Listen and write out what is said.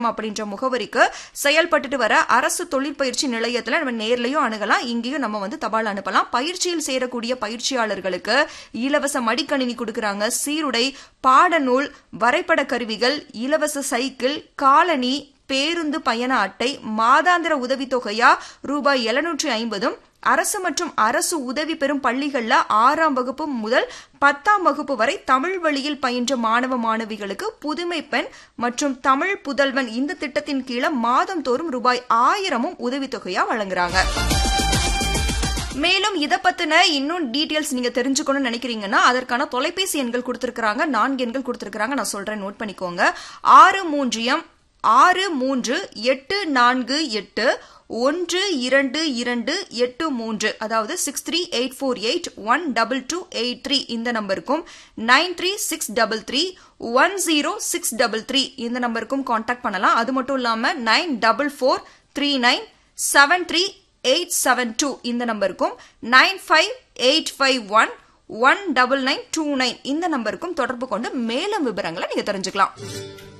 அப்படின்ற முகவரிக்கு செயல்பட்டுட்டு வர அரசு தொழிற்பயிற்சி நிலையத்துல நம்ம நேர்லயும் அணுகலாம் இங்கேயும் நம்ம வந்து தபால் அனுப்பலாம் பயிற்சியில் சேரக்கூடிய பயிற்சியாளர்களுக்கு இலவச மடிக்கணினி கொடுக்கறாங்க சீருடை பாடநூல் வரைபட கருவிகள் இலவச சைக்கிள் காலணி பேருந்து பயண அட்டை மாதாந்திர உதவித்தொகையா ரூபாய் எழுநூற்றி ஐம்பதும் அரசு மற்றும் அரசு உதவி பெறும் பள்ளிகள்ல ஆறாம் வகுப்பு முதல் பத்தாம் வகுப்பு வரை தமிழ் வழியில் பயின்ற மாணவ மாணவிகளுக்கு புதுமை பெண் மற்றும் தமிழ் புதல்வன் இந்த திட்டத்தின் கீழே மாதந்தோறும் ரூபாய் ஆயிரமும் உதவித்தொகையா வழங்குறாங்க மேலும் இத பத்தின இன்னும் டீடைல்ஸ் நீங்க தெரிஞ்சுக்கணும்னு நினைக்கிறீங்கன்னா அதற்கான தொலைபேசி எண்கள் கொடுத்திருக்காங்க நான்கு எண்கள் கொடுத்திருக்காங்க நான் சொல்றேன் நோட் பண்ணிக்கோங்க ஆறு மூன்றியம் ஆறு மூன்று எட்டு நான்கு எட்டு ஒன்று இரண்டு இரண்டு எட்டு மூன்று அதாவது six three eight four eight one double two eight three இந்த நம்பருக்கும் nine three six double three one zero six double three இந்த நம்பருக்கும் காண்டாக்ட் பண்ணலாம் அது மட்டும் இல்லாம nine double four three nine seven three eight seven two இந்த நம்பருக்கும் nine five eight five one one double nine two nine இந்த நம்பருக்கும் தொடர்பு கொண்டு மேலும் விவரங்களை நீங்க தெரிஞ்சுக்கலாம்